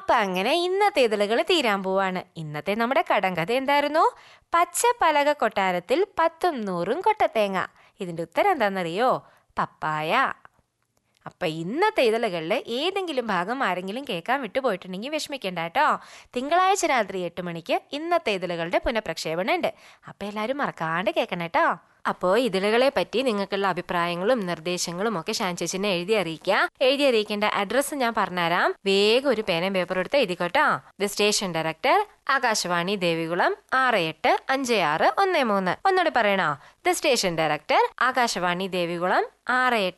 അപ്പൊ അങ്ങനെ ഇന്നത്തെ ഇതിലുകൾ തീരാൻ പോവാണ് ഇന്നത്തെ നമ്മുടെ കടങ്കഥ എന്തായിരുന്നു പച്ച പലക കൊട്ടാരത്തിൽ പത്തും നൂറും കൊട്ടത്തേങ്ങ ഇതിന്റെ ഉത്തരം എന്താണെന്നറിയോ പപ്പായ അപ്പൊ ഇന്നത്തെ ഇതളുകളിൽ ഏതെങ്കിലും ഭാഗം ആരെങ്കിലും കേൾക്കാൻ വിട്ടുപോയിട്ടുണ്ടെങ്കിൽ വിഷമിക്കണ്ട കേട്ടോ തിങ്കളാഴ്ച രാത്രി എട്ട് മണിക്ക് ഇന്നത്തെ ഇതളുകളുടെ പുനഃപ്രക്ഷേപണം ഉണ്ട് അപ്പൊ എല്ലാവരും മറക്കാണ്ട് കേൾക്കണം കേട്ടോ അപ്പോൾ ഇതിലുകളെ പറ്റി നിങ്ങൾക്കുള്ള അഭിപ്രായങ്ങളും നിർദ്ദേശങ്ങളും ഒക്കെ ഷാൻ ചേച്ചിനെ എഴുതി അറിയിക്കുക എഴുതി അറിയിക്കേണ്ട അഡ്രസ്സ് ഞാൻ പറഞ്ഞുതരാം വേഗം ഒരു പേനയും പേപ്പറും എടുത്ത് എഴുതിക്കോട്ടോ the station director Akashvani Devikulam ആറ് എട്ട് അഞ്ച് ആറ് ഒന്ന് മൂന്ന് ഒന്നുകൂടി പറയണോ the station director Akashvani Devikulam ആറ് എട്ട്